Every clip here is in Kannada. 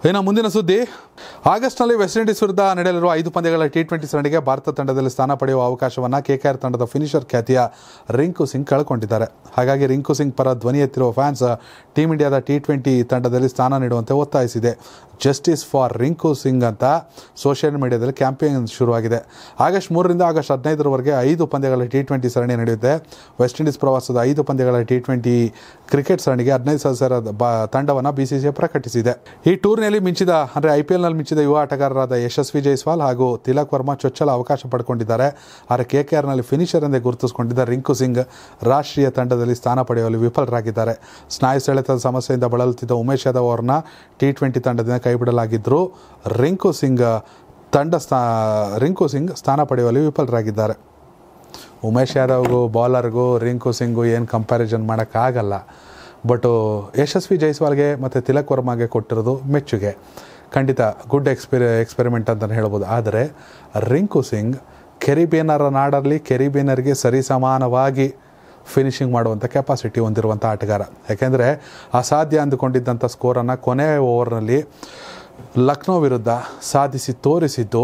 ಇನ್ನು ಮುಂದಿನ ಸುದ್ದಿ ಆಗಸ್ಟ್ನಲ್ಲಿ ವೆಸ್ಟ್ ಇಂಡೀಸ್ ವಿರುದ್ಧ ನಡೆಯಲಿರುವ ಐದು ಪಂದ್ಯಗಳ ಟಿ ಟ್ವೆಂಟಿ ಸರಣಿಗೆ ಭಾರತ ತಂಡದಲ್ಲಿ ಸ್ಥಾನ ಪಡೆಯುವ ಅವಕಾಶವನ್ನು ಕೆಕೆಆರ್ ತಂಡದ ಫಿನಿಷರ್ ಖ್ಯಾತಿಯ ರಿಂಕು ಸಿಂಗ್ ಕಳ್ಕೊಂಡಿದ್ದಾರೆ ಹಾಗಾಗಿ ರಿಂಕು ಸಿಂಗ್ ಪರ ಧ್ವನಿ ಎತ್ತಿರುವ ಫ್ಯಾನ್ಸ್ ಟೀಮ್ ಇಂಡಿಯಾದ ಟಿ ಟ್ವೆಂಟಿ ತಂಡದಲ್ಲಿ ಸ್ಥಾನ ನೀಡುವಂತೆ ಒತ್ತಾಯಿಸಿದೆ ಜಸ್ಟಿಸ್ ಫಾರ್ ರಿಂಕು ಸಿಂಗ್ ಅಂತ ಸೋಷಿಯಲ್ ಮೀಡಿಯಾದಲ್ಲಿ ಕ್ಯಾಂಪೇನ್ ಶುರುವಾಗಿದೆ ಆಗಸ್ಟ್ ಮೂರರಿಂದ ಆಗಸ್ಟ್ ಹದಿನೈದರವರೆಗೆ ಐದು ಪಂದ್ಯಗಳ ಟಿ ಟ್ವೆಂಟಿ ಸರಣಿ ನಡೆಯುತ್ತೆ ವೆಸ್ಟ್ ಇಂಡೀಸ್ ಪ್ರವಾಸದ ಐದು ಪಂದ್ಯಗಳ ಟಿ ಟ್ವೆಂಟಿ ಕ್ರಿಕೆಟ್ ಸರಣಿಗೆ ಹದಿನೈದು ಸದಸ್ಯರ ಬ ತಂಡವನ್ನು ಬಿಸಿಸಿಐ ಪ್ರಕಟಿಸಿದೆ ಈ ಟೂರ್ನಿಯಲ್ಲಿ ಮಿಂಚಿದ ಅಂದರೆ ಐ ಪಿ ಎಲ್ನಲ್ಲಿ ಮಿಂಚಿದ ಯುವ ಆಟಗಾರರಾದ ಯಶಸ್ವಿ ಜೈಸ್ವಾಲ್ ಹಾಗೂ ತಿಲಕ್ ವರ್ಮಾ ಚೊಚ್ಚಲ ಅವಕಾಶ ಪಡ್ಕೊಂಡಿದ್ದಾರೆ ಆದರೆ ಕೆ ಕೆ ಆರ್ನಲ್ಲಿ ಫಿನಿಷರ್ ಎಂದೇ ಗುರುತಿಸಿಕೊಂಡಿದ್ದ ರಿಂಕು ಸಿಂಗ್ ರಾಷ್ಟ್ರೀಯ ತಂಡದಲ್ಲಿ ಸ್ಥಾನ ಪಡೆಯುವಲ್ಲಿ ವಿಫಲರಾಗಿದ್ದಾರೆ ಸ್ನಾಯು ಸೆಳೆತದ ಸಮಸ್ಯೆಯಿಂದ ಬಳಲುತ್ತಿದ್ದ ಉಮೇಶ್ ಯಾದವ್ ಅವರನ್ನ ಟಿ ಟ್ವೆಂಟಿ ತಂಡದಿಂದ ಕೈಬಿಡಲಾಗಿದ್ದರೂ ರಿಂಕು ಸಿಂಗ್ ತಂಡ ಸ್ಥಾ ರಿಂಕು ಸಿಂಗ್ ಸ್ಥಾನ ಪಡೆಯುವಲ್ಲಿ ವಿಫಲರಾಗಿದ್ದಾರೆ ಉಮೇಶ್ ಯಾದವ್ಗೂ ಬಾಲರ್ಗೂ ರಿಂಕು ಸಿಂಗು ಏನು ಕಂಪ್ಯಾರಿಸನ್ ಮಾಡೋಕ್ಕಾಗಲ್ಲ ಬಟು ಯಶಸ್ವಿ ಜೈಸ್ವಾಲ್ಗೆ ಮತ್ತು ತಿಲಕ್ ವರ್ಮಾಗೆ ಕೊಟ್ಟಿರೋದು ಮೆಚ್ಚುಗೆ ಖಂಡಿತ ಗುಡ್ ಎಕ್ಸ್ಪೆರಿ ಎಕ್ಸ್ಪೆರಿಮೆಂಟ್ ಅಂತಲೇ ಹೇಳ್ಬೋದು ಆದರೆ ರಿಂಕು ಸಿಂಗ್ ಕೆರಿಬಿಯನರ ನಾಡಲ್ಲಿ ಕೆರಿಬಿಯನರಿಗೆ ಸರಿಸಮಾನವಾಗಿ ಫಿನಿಷಿಂಗ್ ಮಾಡುವಂಥ ಕೆಪಾಸಿಟಿ ಹೊಂದಿರುವಂಥ ಆಟಗಾರ ಯಾಕೆಂದರೆ ಅಸಾಧ್ಯ ಅಂದುಕೊಂಡಿದ್ದಂಥ ಸ್ಕೋರನ್ನು ಕೊನೆ ಓವರ್ನಲ್ಲಿ ಲಕ್ನೋ ವಿರುದ್ಧ ಸಾಧಿಸಿ ತೋರಿಸಿದ್ದು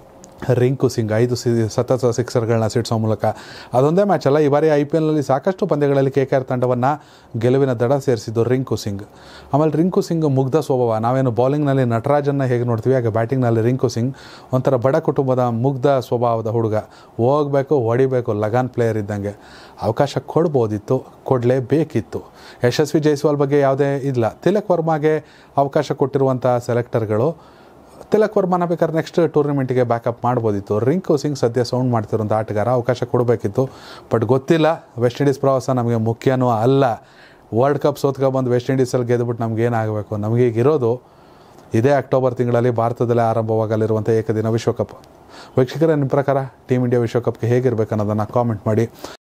ರಿಂಕು ಸಿಂಗ್ ಐದು ಸಿ ಸತತ ಸಿಕ್ಸರ್ಗಳನ್ನ ಸಿಡಿಸೋ ಮೂಲಕ ಅದೊಂದೇ ಮ್ಯಾಚ್ ಅಲ್ಲ ಈ ಬಾರಿ ಐ ಪಿ ಎಲ್ನಲ್ಲಿ ಸಾಕಷ್ಟು ಪಂದ್ಯಗಳಲ್ಲಿ ಕೆ ಕೆ ಆರ್ ತಂಡವನ್ನು ಗೆಲುವಿನ ದಡ ಸೇರಿಸಿದ್ದು ರಿಂಕು ಸಿಂಗ್ ಆಮೇಲೆ ರಿಂಕು ಸಿಂಗ್ ಮುಗ್ಧ ಸ್ವಭಾವ ನಾವೇನು ಬೌಲಿಂಗ್ನಲ್ಲಿ ನಟರಾಜನ್ನ ಹೇಗೆ ನೋಡ್ತೀವಿ ಹಾಗೆ ಬ್ಯಾಟಿಂಗ್ನಲ್ಲಿ ರಿಂಕು ಸಿಂಗ್ ಒಂಥರ ಬಡ ಕುಟುಂಬದ ಮುಗ್ಧ ಸ್ವಭಾವದ ಹುಡುಗ ಹೋಗಬೇಕು ಹೊಡಿಬೇಕು ಲಗಾನ್ ಪ್ಲೇಯರ್ ಇದ್ದಂಗೆ ಅವಕಾಶ ಕೊಡ್ಬೋದಿತ್ತು ಕೊಡಲೇಬೇಕಿತ್ತು ಯಶಸ್ವಿ ಜೈಸ್ವಾಲ್ ಬಗ್ಗೆ ಯಾವುದೇ ಇಲ್ಲ ತಿಲಕ್ ವರ್ಮಾಗೆ ಅವಕಾಶ ಕೊಟ್ಟಿರುವಂಥ ಸೆಲೆಕ್ಟರ್ಗಳು ತಿಲಕ್ ವರ್ಮನ ಬೇಕಾದ್ರೆ ನೆಕ್ಸ್ಟ್ ಟೂರ್ನಮೆಂಟಿಗೆ ಬ್ಯಾಕಪ್ ಮಾಡ್ಬೋದಿತ್ತು ರಿಂಕು ಸಿಂಗ್ ಸದ್ಯ ಸೌಂಡ್ ಮಾಡ್ತಿರೋಂಥ ಆಟಗಾರ ಅವಕಾಶ ಕೊಡಬೇಕಿತ್ತು ಬಟ್ ಗೊತ್ತಿಲ್ಲ ವೆಸ್ಟ್ ಇಂಡೀಸ್ ಪ್ರವಾಸ ನಮಗೆ ಮುಖ್ಯನೂ ಅಲ್ಲ ವರ್ಲ್ಡ್ ಕಪ್ ಸೋತ್ಕೊಬಂದು ವೆಸ್ಟ್ ಇಂಡೀಸಲ್ಲಿ ಗೆದ್ದುಬಿಟ್ಟು ನಮ್ಗೆ ಏನಾಗಬೇಕು ನಮಗೆ ಈಗ ಇರೋದು ಇದೇ ಅಕ್ಟೋಬರ್ ತಿಂಗಳಲ್ಲಿ ಭಾರತದಲ್ಲೇ ಆರಂಭವಾಗಲಿರುವಂಥ ಏಕದಿನ ವಿಶ್ವಕಪ್ ವೀಕ್ಷಕರ ನಿಮ್ಮ ಪ್ರಕಾರ ಟೀಮ್ ಇಂಡಿಯಾ ವಿಶ್ವಕಪ್ಗೆ ಹೇಗಿರಬೇಕು ಅನ್ನೋದನ್ನು ಕಾಮೆಂಟ್ ಮಾಡಿ